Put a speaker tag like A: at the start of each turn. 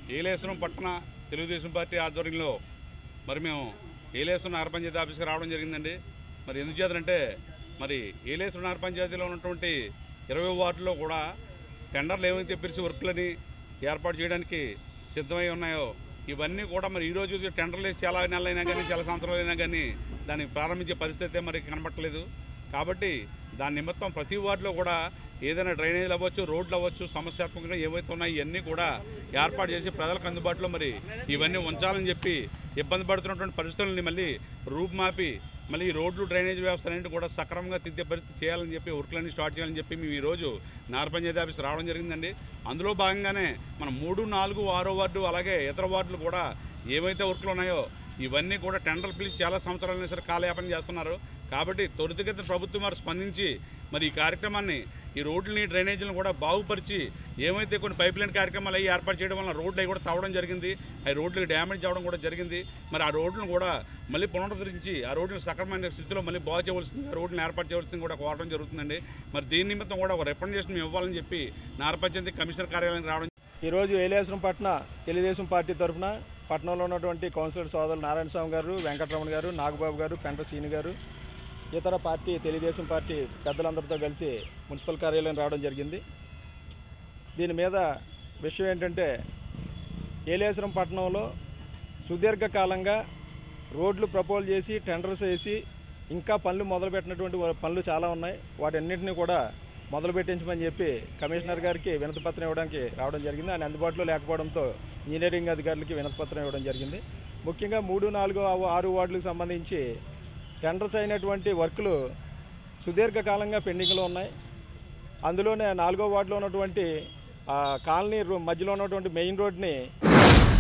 A: ఏలేశ్వరం పట్టణ తెలుగుదేశం పార్టీ ఆధ్వర్యంలో మరి మేము ఏలేశ్వరం నగర పంచాయతీ ఆఫీస్కి రావడం జరిగిందండి మరి ఎందుకు చేద్దంటే మరి ఏలేశ్వరం నగర పంచాయతీలో ఉన్నటువంటి ఇరవై వార్డులో కూడా టెండర్లు ఏవైతే పిలిచి వర్క్లని ఏర్పాటు చేయడానికి సిద్ధమై ఉన్నాయో ఇవన్నీ కూడా మరి ఈ రోజు టెండర్లు వేసి చాలా నెలలైనా కానీ చాలా సంవత్సరాలు అయినా కానీ దాన్ని ప్రారంభించే పరిస్థితి అయితే మరి కనబట్టలేదు కాబట్టి దాని నిమిత్తం ప్రతి వార్డులో కూడా ఏదైనా డ్రైనేజీలు అవ్వచ్చు రోడ్లు అవ్వచ్చు సమస్యాత్మకంగా ఏవైతే ఉన్నాయో ఇవన్నీ కూడా ఏర్పాటు చేసి ప్రజలకు అందుబాటులో మరి ఇవన్నీ ఉంచాలని చెప్పి ఇబ్బంది పడుతున్నటువంటి పరిస్థితులని మళ్ళీ రూపుమాపి మళ్ళీ ఈ రోడ్లు డ్రైనేజ్ వ్యవస్థ అన్నింటి కూడా సక్రమంగా తిద్దే పరిస్థితి చేయాలని చెప్పి వర్క్లన్నీ స్టార్ట్ చేయాలని చెప్పి మేము ఈరోజు నార పంచాయతీ ఆఫీస్ రావడం జరిగిందండి అందులో భాగంగానే మన మూడు నాలుగు ఆరో వార్డు అలాగే ఇతర వార్డులు కూడా ఏవైతే వర్క్లు ఉన్నాయో ఇవన్నీ కూడా టెండర్ పిలిచి చాలా సంవత్సరాలైనా సరే కాలయాపన చేస్తున్నారు కాబట్టి త్వరితగతిన ప్రభుత్వం వారు స్పందించి మరి ఈ కార్యక్రమాన్ని ఈ రోడ్లని డ్రైనేజీలను కూడా బాగుపరిచి ఏమైతే కొన్ని పైప్ లైన్ కార్యక్రమాలు అవి ఏర్పాటు చేయడం వల్ల రోడ్లు అవి కూడా తవ్వడం జరిగింది ఆ రోడ్లకు డ్యామేజ్ అవ్వడం కూడా జరిగింది మరి ఆ రోడ్లను కూడా మళ్ళీ పునరుద్ధరించి ఆ రోడ్లను సక్రమమైన స్థితిలో మళ్ళీ బాగు చేయవలసింది ఆ రోడ్లను ఏర్పాటు చేయవలసింది కూడా కోరడం జరుగుతుందండి మరి దీని నిమిత్తం కూడా ఒక రిప్రజెంటేషన్ ఇవ్వాలని చెప్పి నారపంచాయతీ కమిషనర్ కార్యాలయానికి రావడం
B: ఈరోజు ఏలేశ్వరం పట్న తెలుగుదేశం పార్టీ తరఫున పట్టణంలో ఉన్నటువంటి కౌన్సిలర్ సోదరులు నారాయణ స్వామి గారు వెంకటరమణ గారు నాగబాబు గారు పెంట సీని గారు ఇతర పార్టీ తెలుగుదేశం పార్టీ పెద్దలందరితో కలిసి మున్సిపల్ కార్యాలయం రావడం జరిగింది దీని మీద విషయం ఏంటంటే ఏలేశ్వరం పట్టణంలో సుదీర్ఘకాలంగా రోడ్లు ప్రపోజ్ చేసి టెండర్స్ వేసి ఇంకా పనులు మొదలుపెట్టినటువంటి వా- పనులు చాలా ఉన్నాయి వాటన్నింటినీ కూడా మొదలు పెట్టించమని చెప్పి కమిషనర్ గారికి వినతిపత్రం ఇవ్వడానికి రావడం జరిగింది ఆయన అందుబాటులో లేకపోవడంతో ఇంజనీరింగ్ అధికారులకి వినతిపత్రం ఇవ్వడం జరిగింది ముఖ్యంగా మూడు నాలుగు ఆ- ఆరు వార్డులకు సంబంధించి టెండర్స్ అయినటువంటి వర్కులు సుదీర్ఘకాలంగా పెండింగ్లో ఉన్నాయి అందులోనే నాలుగో వార్డులో ఉన్నటువంటి ఆ, కాలనీ రో- మధ్యలో ఉన్నటువంటి మెయిన్ రోడ్ని